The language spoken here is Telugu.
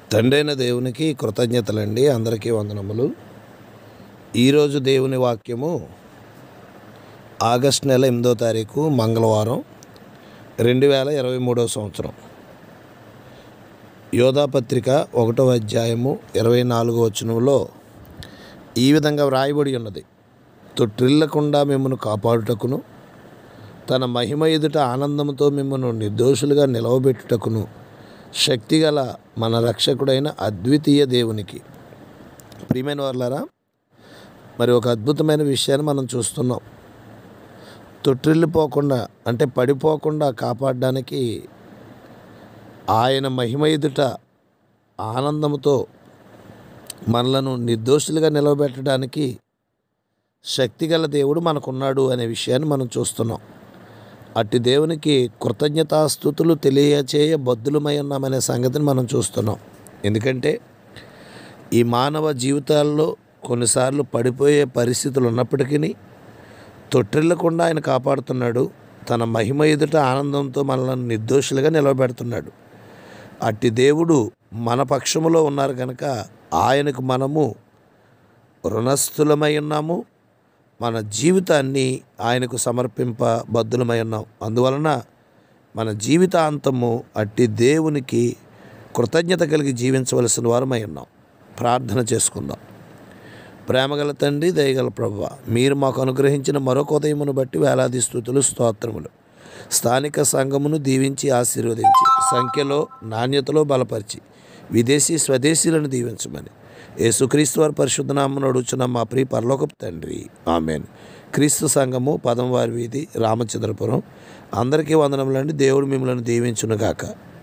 తండ్రైన దేవునికి కృతజ్ఞతలండి అందరికీ వందనములు ఈరోజు దేవుని వాక్యము ఆగస్ట్ నెల ఎనిమిదో తారీఖు మంగళవారం రెండు వేల ఇరవై మూడవ సంవత్సరం యోధాపత్రిక ఒకటో అధ్యాయము ఇరవై నాలుగో వచనంలో ఈ విధంగా వ్రాయబడి ఉన్నది తొట్టిల్లకుండా మిమ్మల్ని కాపాడుటకును తన మహిమ ఎదుట ఆనందంతో మిమ్మల్ని నిర్దోషులుగా నిలవబెట్టుటకును శక్తిగల మన రక్షకుడైన అద్వితీయ దేవునికి ప్రియమైన వాళ్ళారా మరి ఒక అద్భుతమైన విషయాన్ని మనం చూస్తున్నాం తొట్టిల్లిపోకుండా అంటే పడిపోకుండా కాపాడడానికి ఆయన మహిమ ఎదుట ఆనందంతో మనలను నిర్దోషులుగా నిలవబెట్టడానికి శక్తిగల దేవుడు మనకున్నాడు అనే విషయాన్ని మనం చూస్తున్నాం అట్టి దేవునికి కృతజ్ఞతాస్థుతులు తెలియచేయ బద్దులమై ఉన్నామనే సంగతిని మనం చూస్తున్నాం ఎందుకంటే ఈ మానవ జీవితాల్లో కొన్నిసార్లు పడిపోయే పరిస్థితులు ఉన్నప్పటికీ తొట్టిల్లకుండా ఆయన కాపాడుతున్నాడు తన మహిమ ఎదుట ఆనందంతో మనల్ని నిర్దోషులుగా నిలవబెడుతున్నాడు అట్టి దేవుడు మన పక్షములో ఉన్నారు కనుక ఆయనకు మనము రుణస్థులమై ఉన్నాము మన జీవితాన్ని ఆయనకు సమర్పింప బద్దులమై ఉన్నాం అందువలన మన జీవితాంతము అట్టి దేవునికి కృతజ్ఞత కలిగి జీవించవలసిన వారమై ఉన్నాం ప్రార్థన చేసుకుందాం ప్రేమగల తండ్రి దయగల ప్రభు మీరు మాకు అనుగ్రహించిన మరొక ఉదయమును బట్టి వేలాది స్థుతులు స్తోత్రములు స్థానిక సంఘమును దీవించి ఆశీర్వదించి సంఖ్యలో నాణ్యతలో బలపరిచి విదేశీ స్వదేశీలను దీవించమని యేసుక్రీస్తు వారి పరిశుద్ధనామను అడుగుచున్న మా ప్రియ పరలోకపు తండ్రి ఆమెన్ క్రీస్తు సంఘము పదంవారి వీధి రామచంద్రపురం అందరికీ వందనములండి దేవుడు మిమ్మల్ని దీవించునుగాక